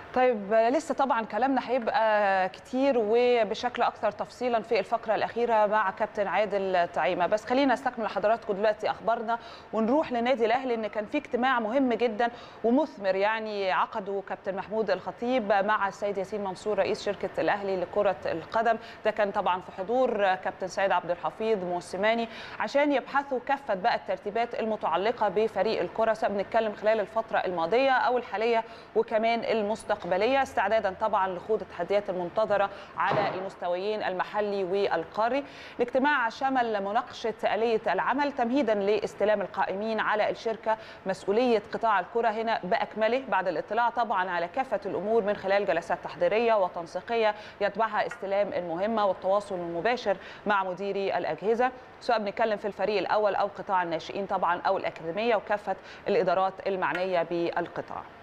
طيب لسه طبعا كلامنا هيبقى كتير وبشكل اكثر تفصيلا في الفقره الاخيره مع كابتن عادل تعيمه بس خلينا نستكمل لحضراتكم دلوقتي اخبارنا ونروح لنادي الاهلي ان كان في اجتماع مهم جدا ومثمر يعني عقده كابتن محمود الخطيب مع السيد ياسين منصور رئيس شركه الاهلي لكره القدم ده كان طبعا في حضور كابتن سيد عبد الحفيظ موسيماني عشان يبحثوا كافه بقى الترتيبات المتعلقه بفريق الكره سواء بنتكلم خلال الفتره الماضيه او الحاليه وكمان المستقبليه المستقبليه استعدادا طبعا لخوض التحديات المنتظره على المستويين المحلي والقاري. الاجتماع شمل مناقشه اليه العمل تمهيدا لاستلام القائمين على الشركه مسؤوليه قطاع الكره هنا باكمله بعد الاطلاع طبعا على كافه الامور من خلال جلسات تحضيريه وتنسيقيه يتبعها استلام المهمه والتواصل المباشر مع مديري الاجهزه سواء بنتكلم في الفريق الاول او قطاع الناشئين طبعا او الاكاديميه وكافه الادارات المعنيه بالقطاع.